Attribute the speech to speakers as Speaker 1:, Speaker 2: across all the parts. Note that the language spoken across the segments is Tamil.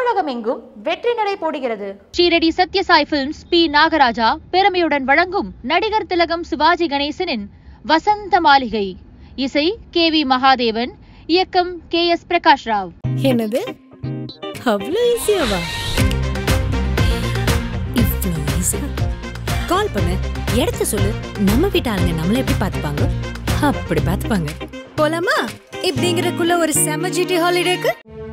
Speaker 1: தமிழகம் எங்கும் வெற்றி நடை போடுகிறது
Speaker 2: ஷீரடி சத்யசாய் பிலிம்ஸ் பி நாகராஜா பெருமையுடன் வழங்கும் நடிகர் திலகம் சிவாஜி கணேசனின் வசந்த மாளிகை இசை கே வி மகாதேவன் இயக்கம் கே எஸ் பிரகாஷ் ராவ்
Speaker 3: என்னது அவ்வளோ ஈஸியாவா இவ்வளோ ஈஸி கால் பண்ணு இடத்த சொல்லு நம்ம வீட்டு ஆளுங்க நம்மள எப்படி பார்த்துப்பாங்க அப்படி பார்த்துப்பாங்க போலாமா இப்படிங்கிறக்குள்ள ஒரு செம ஜிடி ஹாலிடேக்கு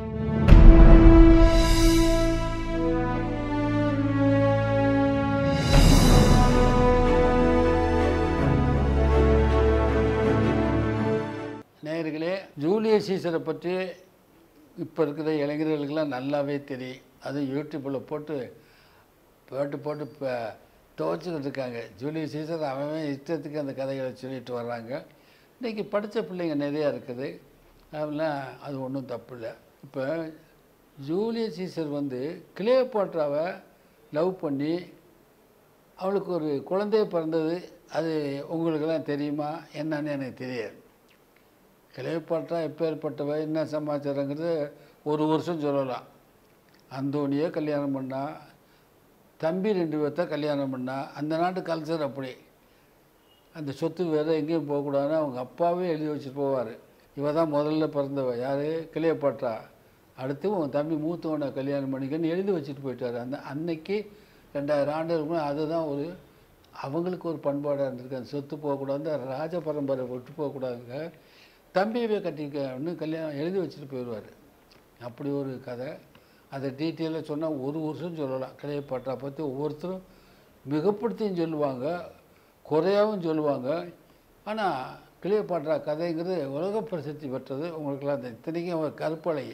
Speaker 4: நேயர்களே ஜூலியஸ் சீசரை பற்றி இப்போ இருக்கிற இளைஞர்களுக்கெல்லாம் நல்லாவே தெரியும் அதுவும் யூடியூப்பில் போட்டு போட்டு போட்டு இப்போ துவச்சிக்கிட்டு இருக்காங்க ஜூலியஸ் சீசர் அவன் அவன் இஷ்டத்துக்கு அந்த கதைகளை சொல்லிட்டு வர்றாங்க இன்றைக்கி படித்த பிள்ளைங்க நிறையா இருக்குது அதெல்லாம் அது ஒன்றும் தப்பு இல்லை இப்போ ஜூலியஸ் சீசர் வந்து கிளியோபாட்ராவை லவ் பண்ணி அவளுக்கு ஒரு குழந்தை பிறந்தது அது உங்களுக்கெல்லாம் தெரியுமா என்னன்னு எனக்கு தெரியாது கிளையப்பாட்டா எப்பேற்பட்டவ என்ன சமாச்சாரங்கிறது ஒரு வருஷம் சொல்லலாம் அந்தோனியை கல்யாணம் பண்ணா தம்பி ரெண்டு பேர்த்த கல்யாணம் பண்ணா அந்த நாட்டு கல்ச்சர் அப்படி அந்த சொத்து வேறு எங்கேயும் போகக்கூடாதுன்னு அவங்க அப்பாவே எழுதி வச்சுட்டு போவார் இவ தான் முதல்ல பிறந்தவ யார் கிளையப்பாட்டா அடுத்து உன் தம்பி மூத்தவனை கல்யாணம் பண்ணிக்கன்னு எழுதி வச்சுட்டு போயிட்டார் அந்த அன்னைக்கு ரெண்டாயிரம் ஆண்டு இருக்கும் அதுதான் ஒரு அவங்களுக்கு ஒரு பண்பாடாக இருந்திருக்கு அந்த சொத்து போகக்கூடாது ராஜ பரம்பரை விட்டு போகக்கூடாதுங்க தம்பியவே கட்டிக்கன்னு கல்யாணம் எழுதி வச்சுட்டு போயிடுவார் அப்படி ஒரு கதை அதை டீட்டெயிலாக சொன்னால் ஒரு வருஷம் சொல்லலாம் கிளையப்பாட்டா பற்றி ஒவ்வொருத்தரும் மிகப்படுத்தியும் சொல்லுவாங்க குறையாகவும் சொல்லுவாங்க ஆனால் கிளியோபாட்ரா கதைங்கிறது உலக பிரசித்தி பெற்றது உங்களுக்கெல்லாம் தெரியும் இத்தனைக்கும் அவர் கருப்பழகி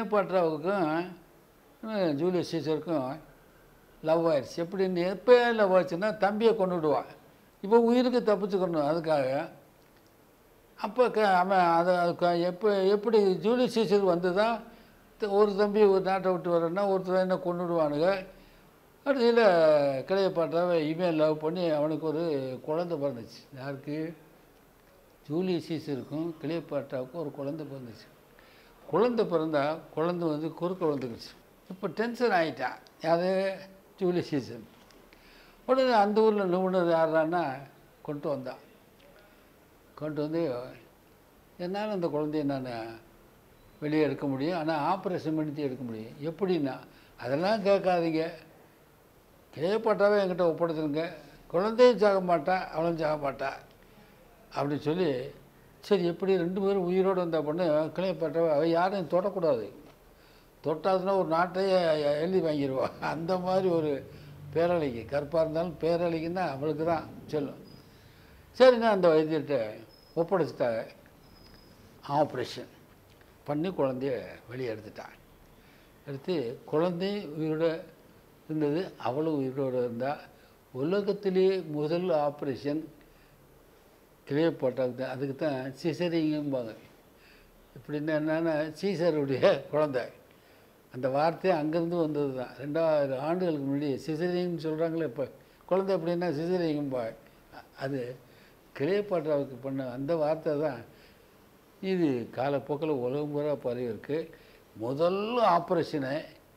Speaker 4: கிளியோபாட்ராவுக்கும் ஜூலியஸ் சீசருக்கும் லவ் ஆயிடுச்சு எப்படின்னு எப்போ லவ் ஆச்சுன்னா தம்பியை கொண்டுடுவான் இப்போ உயிருக்கு தப்பிச்சுக்கணும் அதுக்காக அப்போ க அவன் அதை அதுக்கு எப்போ எப்படி ஜூலியஸ் சீசர் வந்து தான் ஒரு தம்பி ஒரு நாட்டை விட்டு வரேன்னா ஒருத்தர் என்ன கொண்டுடுவானுங்க கடைசியில் கிளையப்பாட்டாவை இமெயில் லவ் பண்ணி அவனுக்கு ஒரு குழந்தை பிறந்துச்சு யாருக்கு ஜூலியஸ் சீசருக்கும் கிளையப்பாட்டாவுக்கும் ஒரு குழந்தை பிறந்துச்சு குழந்தை பிறந்தா குழந்தை வந்து குறுக்க விழுந்துக்குச்சு இப்போ டென்ஷன் ஆகிட்டான் யாரு ஜூலியஸ் சீசன் உடனே அந்த ஊரில் நிபுணர் யாரான்னா கொண்டு வந்தான் கொண்டு வந்து என்னால் அந்த குழந்தைய நான் வெளியே எடுக்க முடியும் ஆனால் ஆப்ரேஷன் பண்ணி எடுக்க முடியும் எப்படின்னா அதெல்லாம் கேட்காதீங்க கிளையப்பாட்டாவே என்கிட்ட ஒப்படைச்சிருங்க குழந்தையும் சாக மாட்டா அவளும் சாக மாட்டா அப்படின்னு சொல்லி சரி எப்படி ரெண்டு பேரும் உயிரோடு வந்த பொண்ணு கிளையப்பாட்டாவை அவள் யாரையும் தொடக்கூடாது தொட்டாதுன்னா ஒரு நாட்டையே எழுதி வாங்கிடுவா அந்த மாதிரி ஒரு பேரழிக்கு கற்பாக இருந்தாலும் பேரழிக்குன்னா அவளுக்கு தான் சொல்லும் சரிண்ணா அந்த வைத்தியர்கிட்ட ஒப்படைச்சிட்டாங்க ஆப்ரேஷன் பண்ணி குழந்தைய வெளியே எடுத்துட்டான் எடுத்து குழந்தை உயிரோட இருந்தது அவளும் உயிரோடு இருந்தால் உலகத்திலேயே முதல் ஆப்ரேஷன் கிளியோபாட்டாவுக்கு தான் அதுக்கு தான் சிசரிங்கும்பாங்க இப்படின்னா என்னென்னா சீசருடைய குழந்தை அந்த வார்த்தை அங்கேருந்து வந்தது தான் ரெண்டாயிரம் ஆண்டுகளுக்கு முன்னாடி சிசரிங்னு சொல்கிறாங்களே இப்போ குழந்தை எப்படின்னா சிசரிங்கும்பா அது கிளியோபாட்ராவுக்கு பண்ண அந்த வார்த்தை தான் இது காலப்போக்கில் உலகம் பூரா பரவி இருக்கு முதல் ஆப்ரேஷனை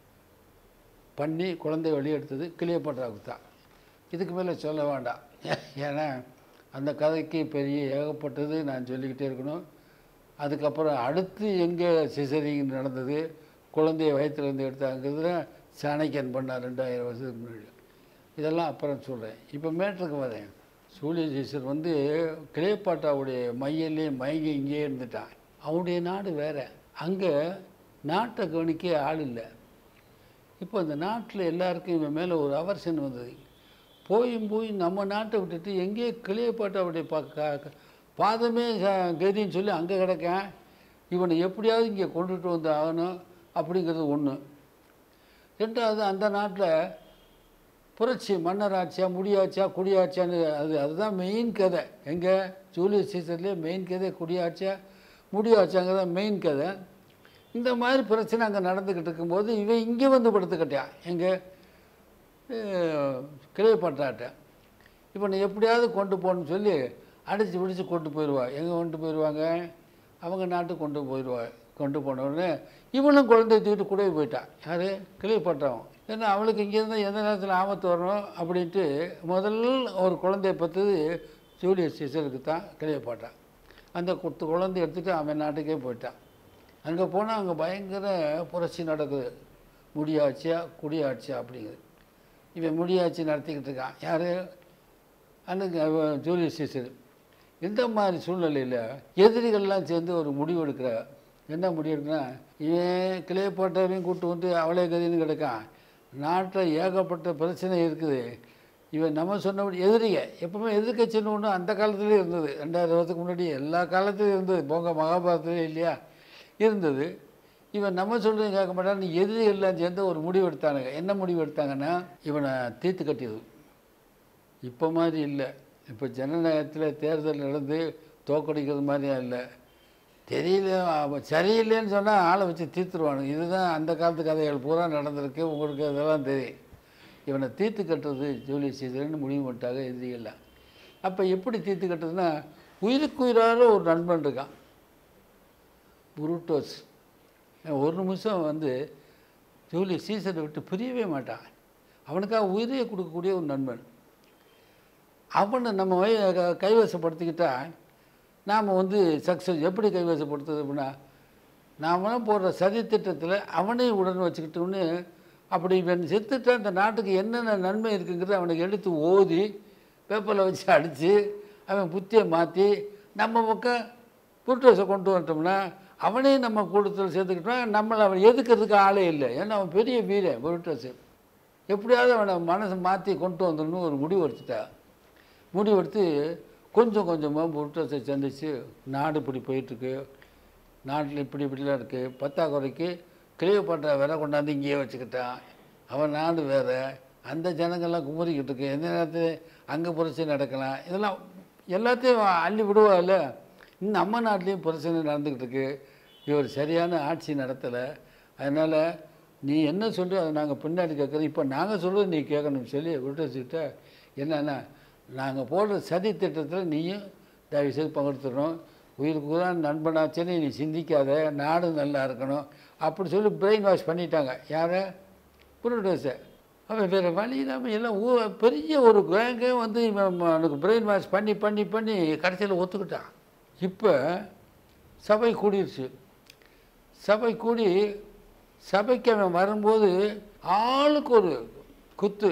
Speaker 4: பண்ணி குழந்தை வெளியெடுத்தது கிளியோபாட்ராவுக்கு தான் இதுக்கு மேலே சொல்ல வேண்டாம் ஏன்னா அந்த கதைக்கு பெரிய ஏகப்பட்டது நான் சொல்லிக்கிட்டே இருக்கணும் அதுக்கப்புறம் அடுத்து எங்கே சிசரிங் நடந்தது குழந்தைய வயிற்றுலேருந்து எடுத்தாங்கிறது சாணக்கியன் பண்ணார் ரெண்டாயிரம் வருஷத்துக்கு முன்னாடி இதெல்லாம் அப்புறம் சொல்கிறேன் இப்போ மேட்ருக்கு வரேன் சூரிய சீசர் வந்து கிளேப்பாட்டாவுடைய மையிலே மயங்கி இங்கேயே இருந்துட்டான் அவனுடைய நாடு வேறு அங்கே நாட்டை கவனிக்க ஆள் இல்லை இப்போ அந்த நாட்டில் எல்லாருக்கும் இவன் மேலே ஒரு அவர்ஷன் வந்தது போயும் போய் நம்ம நாட்டை விட்டுட்டு எங்கேயோ கிளியப்பாட்டாவுடைய பா கா- பாதமே ச- கதின்னு சொல்லி அங்கே கிடக்கேன் இவனை எப்படியாவது இங்கே கொண்டுட்டு வந்து ஆகணும் அப்படிங்கிறது ஒன்று ரெண்டாவது அந்த நாட்டில் புரட்சி மன்னராட்சியா முடியாட்சியா குடியாட்சியான்னு அது அதுதான் மெயின் கதை எங்கே ஜூலியஸ் சீசர்லேயே மெயின் கதை குடியாட்சியா முடியாட்சியாங்கிறத மெயின் கதை இந்த மாதிரி பிரச்சனை அங்கே நடந்துக்கிட்டு இருக்கும்போது இவன் இங்கே வந்து படுத்துக்கிட்டான் எங்கே கிளையப்பட்டாட்ட இப்போ நீ எப்படியாவது கொண்டு போகணும்னு சொல்லி அடித்து பிடிச்சி கொண்டு போயிடுவா எங்கே கொண்டு போயிடுவாங்க அவங்க நாட்டுக்கு கொண்டு போயிடுவா கொண்டு போன உடனே இவனும் குழந்தைய தூக்கிட்டு கூடவே போயிட்டான் யார் கிளியப்பட்டவன் ஏன்னா அவளுக்கு இங்கேருந்து எந்த நேரத்தில் ஆபத்து வரணும் அப்படின்ட்டு முதல் ஒரு குழந்தைய பத்தது ஜூலியஸ் சீசருக்கு தான் கிளியப்பட்டான் அந்த குத்து குழந்தைய எடுத்துகிட்டு அவன் நாட்டுக்கே போயிட்டான் அங்கே போனால் அங்கே பயங்கர புரட்சி நடக்குது முடியாட்சியா குடியாட்சியா அப்படிங்குது இவன் முடியாட்சி நடத்திக்கிட்டு இருக்கான் யார் அன்னைக்கு அவன் ஜூலியஸ் சீசர் இந்த மாதிரி சூழ்நிலையில் எதிரிகள்லாம் சேர்ந்து ஒரு முடிவு எடுக்கிற என்ன முடிவு எடுக்கிறா இவன் கிளே போட்டவரையும் கூட்டு வந்து அவளே கதின்னு கிடக்கான் நாட்டில் ஏகப்பட்ட பிரச்சனை இருக்குது இவன் நம்ம சொன்னபடி எதிரிக எப்பவுமே எதிர்க்கட்சின்னு ஒன்று அந்த காலத்துலேயே இருந்தது ரெண்டாயிரம் வருஷத்துக்கு முன்னாடி எல்லா காலத்துலையும் இருந்தது போங்க மகாபாரதத்துலேயும் இல்லையா இருந்தது இவன் நம்ம சொல்கிறது கேட்க மாட்டான் எதிரி எல்லாம் சேர்ந்து ஒரு முடிவு எடுத்தானுங்க என்ன முடிவு எடுத்தாங்கன்னா இவனை தீர்த்து கட்டியது இப்போ மாதிரி இல்லை இப்போ ஜனநாயகத்தில் தேர்தல் நடந்து தோக்கடிக்கிறது மாதிரியா இல்லை தெரியல அவன் சரியில்லைன்னு சொன்னால் ஆளை வச்சு தீர்த்துருவானுங்க இதுதான் அந்த காலத்து கதைகள் பூரா நடந்திருக்கு உங்களுக்கு அதெல்லாம் தெரியும் இவனை தீர்த்து கட்டுறது ஜூலியஸ் சீசர்னு முடிவு பண்ணிட்டாங்க எதிரிகள்லாம் அப்போ எப்படி தீர்த்து கட்டுறதுன்னா உயிருக்குயிரான ஒரு நண்பன் இருக்கான் புருட்டோஸ் ஒரு நிமிஷம் வந்து ஜூலியஸ் சீசரை விட்டு பிரியவே மாட்டான் அவனுக்காக உயிரையே கொடுக்கக்கூடிய ஒரு நண்பன் அவனை நம்ம வை- க- கைவசப்படுத்திக்கிட்டா நாம் வந்து சக்ஸஸ் எப்படி கைவசப்படுத்துறது அப்படின்னா நாமளும் போடுற சதி திட்டத்தில் அவனையும் உடன் வச்சுக்கிட்டோன்னு அப்படி இவன் செத்துட்டா இந்த நாட்டுக்கு என்னென்ன நன்மை இருக்குங்கிறத அவனுக்கு எடுத்து ஓதி பேப்பரில் வச்சு அடித்து அவன் புத்தியை மாற்றி நம்ம பக்கம் புருட்டோஸை கொண்டு வந்துட்டோம்னா அவனையும் நம்ம கூட்டத்தில் சேர்த்துக்கிட்டோம் நம்மளை அவன் எதுக்கிறதுக்கு ஆளே இல்லை ஏன்னா அவன் பெரிய வீரன் புருட்டோஸு எப்படியாவது அவனை மனசை மாற்றி கொண்டு வந்துடணும் ஒரு முடிவு எடுத்துட்டா முடிவெடுத்து கொஞ்சம் கொஞ்சமாக புருட்டோஸை சந்திச்சு நாடு இப்படி போயிட்டுருக்கு நாட்டில் இப்படி இப்படிலாம் இருக்குது பத்தாக்குறைக்கு கிளியோபாட்ரா வேற கொண்டாந்து இங்கேயே வச்சுக்கிட்டான் அவன் நாடு வேறு அந்த ஜனங்கள்லாம் குமுறிக்கிட்டு இருக்கு எந்த நேரத்தில் அங்கே பிரச்சனை நடக்கலாம் இதெல்லாம் எல்லாத்தையும் அள்ளி விடுவாள்ல இன்னும் நம்ம நாட்டிலையும் பிரச்சனை நடந்துக்கிட்டு இருக்கு இவர் சரியான ஆட்சி நடத்தலை அதனால் நீ என்ன சொல்ற அதை நாங்கள் பின்னாடி கேட்குறோம் இப்போ நாங்கள் சொல்கிறது நீ கேட்கணும்னு சொல்லி விட்டுச்சுக்கிட்ட என்னென்னா நாங்கள் போடுற சதி திட்டத்தில் நீயும் தயவு செய்து பங்கெடுத்துடணும் உயிருக்கு தான் நண்பனாச்சுன்னு நீ சிந்திக்காத நாடு நல்லா இருக்கணும் அப்படி சொல்லி பிரெயின் வாஷ் பண்ணிட்டாங்க யாரை புரோட்டோஸை அவன் வேறு வழி இல்லாமல் எல்லாம் ஊ பெரிய ஒரு கேங்கே வந்து இவன் அவனுக்கு பிரெயின் வாஷ் பண்ணி பண்ணி பண்ணி கடைசியில் ஒத்துக்கிட்டான் இப்போ சபை கூடிருச்சு சபை கூடி சபைக்கு அவன் வரும்போது ஆளுக்கு ஒரு குத்து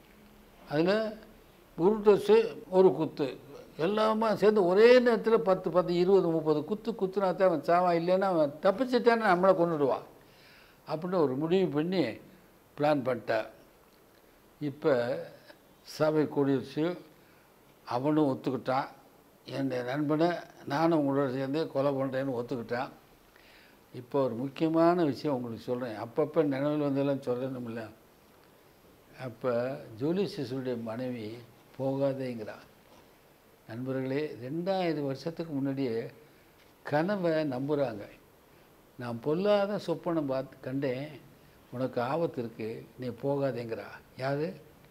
Speaker 4: அதில் புருட்டஸு ஒரு குத்து எல்லாமே சேர்ந்து ஒரே நேரத்தில் பத்து பத்து இருபது முப்பது குத்து குத்துனா தான் அவன் சாவான் இல்லைன்னா அவன் தப்பிச்சிட்டான்னு நம்மளை கொண்டுடுவான் அப்படின்னு ஒரு முடிவு பண்ணி பிளான் பண்ணிட்டான் இப்போ சபை கூடிருச்சு அவனும் ஒத்துக்கிட்டான் என் நண்பனை நானும் உங்களோட சேர்ந்து கொலை பண்ணுறேன்னு ஒத்துக்கிட்டான் இப்போ ஒரு முக்கியமான விஷயம் உங்களுக்கு சொல்கிறேன் அப்பப்போ நினைவில் வந்தெல்லாம் சொல்லணும்ல அப்போ ஜூலி சிசுடைய மனைவி போகாதேங்கிறான் நண்பர்களே ரெண்டாயிரம் வருஷத்துக்கு முன்னாடியே கனவை நம்புகிறாங்க நான் பொல்லாத சொப்பனம் பார்த்து கண்டேன் உனக்கு ஆபத்து இருக்கு நீ போகாதேங்கிறா யாரு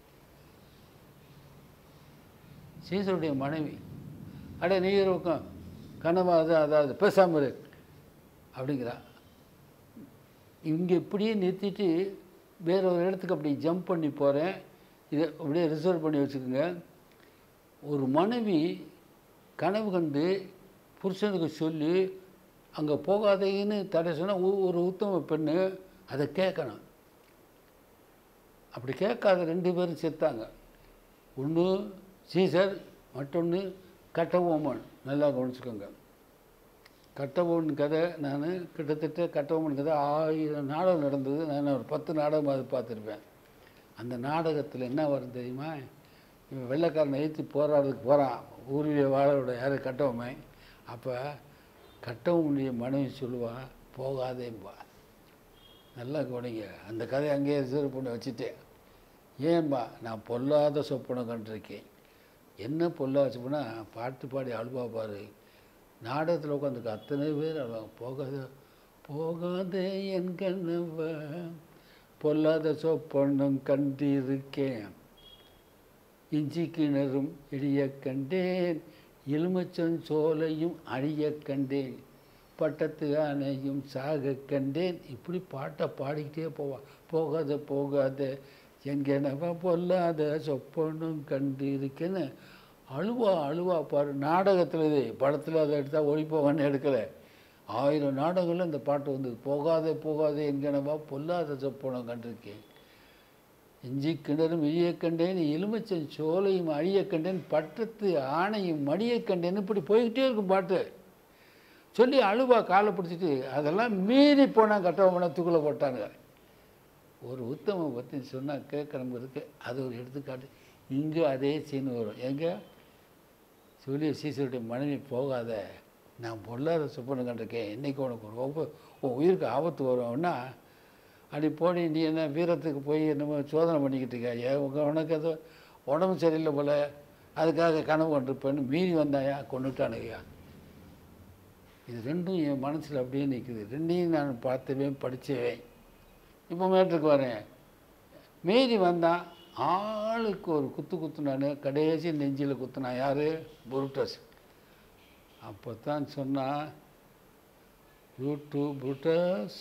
Speaker 4: சீசருடைய மனைவி அட நீ இருக்கும் கனவா அது அதாவது பேசாமல் இரு அப்படிங்கிறா இங்கே இப்படியே நிறுத்திட்டு வேற ஒரு இடத்துக்கு அப்படி ஜம்ப் பண்ணி போகிறேன் இதை அப்படியே ரிசர்வ் பண்ணி வச்சுக்கோங்க ஒரு மனைவி கனவு கண்டு புருஷனுக்கு சொல்லி அங்கே போகாதேன்னு தடை சொன்னால் ஒரு உத்தம பெண்ணு அதை கேட்கணும் அப்படி கேட்காத ரெண்டு பேரும் செத்தாங்க ஒன்று சீசர் மற்றொன்று கட்டபொம்மன் நல்லா கவனிச்சுக்கோங்க கட்டபொம்மன் கதை நான் கிட்டத்தட்ட கட்டபொம்மன் கதை ஆயிரம் நாடகம் நடந்தது நான் ஒரு பத்து நாடகம் அது பார்த்துருப்பேன் அந்த நாடகத்தில் என்ன வரும் தெரியுமா இவன் வெள்ளைக்காரனை எழுத்து போராடுறதுக்கு போகிறான் ஊரிலே வாழோட யார் கட்டபொம்மன் அப்போ கட்டபொம்மனுடைய மனைவி சொல்லுவா போகாதேம்பா நல்லா கவனிங்க அந்த கதையை அங்கேயே ரிசர்வ் பண்ணி வச்சுட்டேன் ஏன்பா நான் பொல்லாத சொப்பனம் கண்டிருக்கேன் என்ன பொல்லாத சொப்பனா பாட்டு பாடி அழுவா பாரு நாடகத்தில் உட்காந்துருக்க அத்தனை பேர் அழுவாங்க போகாத போகாதே என் கண்ணவ பொல்லாத சொப்பனம் கண்டிருக்கேன் இஞ்சி கிணறும் இடிய கண்டேன் எலுமிச்சம் சோலையும் அழிய கண்டேன் பட்டத்து அணையும் சாக கண்டேன் இப்படி பாட்டை பாடிக்கிட்டே போவா போகாத போகாத என்கெனவ பொல்லாத சொப்பனும் கண்டு இருக்கேன்னு அழுவா அழுவா பாரு நாடகத்தில் இது படத்தில் அதை எடுத்தால் ஒளி போவான்னு எடுக்கலை ஆயிரம் நாடகங்களில் இந்த பாட்டு வந்தது போகாதே போகாதே என்கெனவா பொல்லாத சொப்பனம் கண்டிருக்கேன் இஞ்சி கிணறும் இழிய கண்டேன் எலுமிச்சம் சோலையும் அழிய கண்டேன் பட்டத்து ஆணையும் மடிய கண்டேன் இப்படி போய்கிட்டே இருக்கும் பாட்டு சொல்லி அழுவா காலை பிடிச்சிட்டு அதெல்லாம் மீறி போனால் கட்டவமனை தூக்கில் போட்டாங்க ஒரு உத்தம பற்றி சொன்னால் கேட்குறவங்களுக்கு அது ஒரு எடுத்துக்காட்டு இங்கே அதே சீன் வரும் எங்கே சொல்லி சீசருடைய மனைவி போகாத நான் பொல்லாத சொப்பனம் கண்டிருக்கேன் இன்றைக்கி உனக்கு ஒரு ரொம்ப உன் உயிருக்கு ஆபத்து வரும்னா அப்படி போடி நீ என்ன வீரத்துக்கு போய் என்னமோ சோதனை பண்ணிக்கிட்டு இருக்க ஏன் உங்கள் உனக்கு ஏதோ உடம்பு சரியில்லை போல அதுக்காக கனவு கொண்டிருப்பேன்னு மீறி வந்தாயா கொண்டுட்டானுங்கய்யா இது ரெண்டும் என் மனசில் அப்படியே நிற்குது ரெண்டையும் நான் பார்த்தவேன் படித்தவேன் இப்போ மேட்டுக்கு வரேன் மீறி வந்தான் ஆளுக்கு ஒரு குத்து குத்துனானு கடைசி நெஞ்சில் குத்துனான் யார் புருட்டஸ் அப்போ தான் சொன்னான் யூடியூப் புருட்டஸ்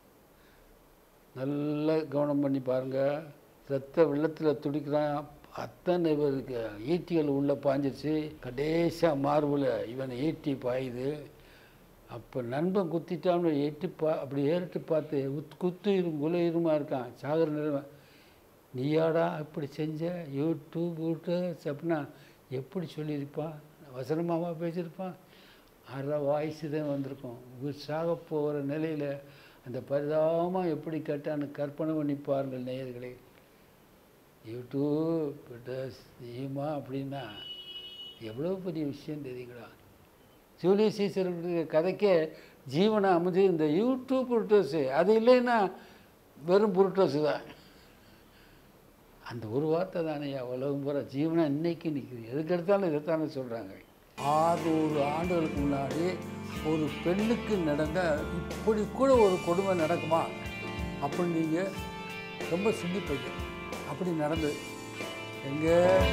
Speaker 4: நல்லா கவனம் பண்ணி பாருங்கள் ரத்த வெள்ளத்தில் துடிக்கிறான் அத்தனை பேருக்கு ஈட்டிகள் உள்ளே பாஞ்சிருச்சு கடைசியாக மார்பில் இவனை ஈட்டி பாயுது அப்போ நண்பன் குத்திட்டான்னு எட்டு பா அப்படி ஏறிட்டு பார்த்து உத் குத்துயிரும் குலையுருமா இருக்கான் சாகர நிலைமை நீயாடா இப்படி செஞ்ச யூடியூப் யூடியூப் அப்படின்னா எப்படி சொல்லியிருப்பான் வசனமாவா பேசியிருப்பான் அரை வாய்ஸ் தான் வந்திருக்கும் உயிர் சாக போகிற நிலையில் அந்த பரிதாபமாக எப்படி கேட்டான்னு கற்பனை பண்ணி பாருங்கள் நேயர்களே யூடியூப் பிட்டஸ் நீயுமா அப்படின்னா எவ்வளோ பெரிய விஷயம் தெரியுங்களா ஜூலியஸ் சீசருடைய கதைக்கே ஜீவனை அமைஞ்சு இந்த யூடியூப் புருட்டோஸு அது இல்லைன்னா வெறும் புருட்டோஸு தான் அந்த ஒரு வார்த்தை தானே உலகம் பூரா ஜீவனா இன்னைக்கு நிற்குது எதுக்கு எடுத்தாலும் இதைத்தானே சொல்கிறாங்க ஆறுநூறு ஆண்டுகளுக்கு முன்னாடி ஒரு பெண்ணுக்கு நடந்த இப்படி கூட ஒரு கொடுமை நடக்குமா அப்படின்னு நீங்கள் ரொம்ப சிந்திப்பீங்க அப்படி நடந்தது எங்கே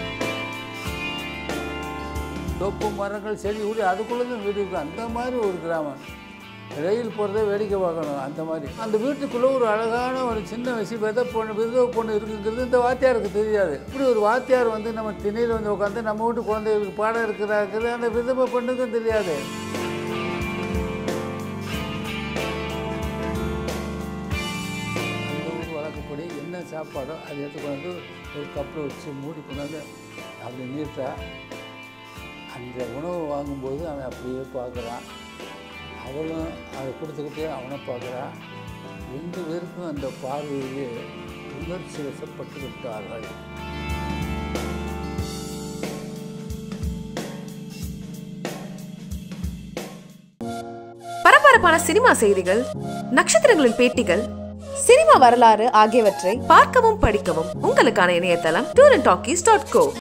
Speaker 4: தோப்பு மரங்கள் செடி ஊடி அதுக்குள்ளே தான் வீடு இருக்கும் அந்த மாதிரி ஒரு கிராமம் ரயில் போகிறத வேடிக்கை பார்க்கணும் அந்த மாதிரி அந்த வீட்டுக்குள்ளே ஒரு அழகான ஒரு சின்ன வயசு வித பொண்ணு விதவ பொண்ணு இருக்குங்கிறது இந்த வாத்தியாருக்கு தெரியாது இப்படி ஒரு வாத்தியார் வந்து நம்ம திணையில் வந்து உட்காந்து நம்ம வீட்டு குழந்தைகளுக்கு பாடம் இருக்கிறாங்கிறது அந்த விதவ பொண்ணுக்கும் தெரியாது அந்த ஊர் வழக்கப்படி என்ன சாப்பாடோ அதை எடுத்து கொண்டாந்து ஒரு கப்பில் வச்சு மூடி கொண்டாந்து அப்படி நீட்டா அந்த உணவு வாங்கும்போது அவன் அப்படியே பார்க்குறான் அவளும் அதை கொடுத்துக்கிட்டே அவனை பார்க்குறான் ரெண்டு பேருக்கும் அந்த பார்வையிலே உணர்ச்சி வசப்பட்டு விட்டார்கள்
Speaker 5: பரபரப்பான சினிமா செய்திகள் நட்சத்திரங்களின் பேட்டிகள்
Speaker 6: சினிமா வரலாறு ஆகியவற்றை
Speaker 5: பார்க்கவும் படிக்கவும் உங்களுக்கான இணையதளம் tour and talkies dot go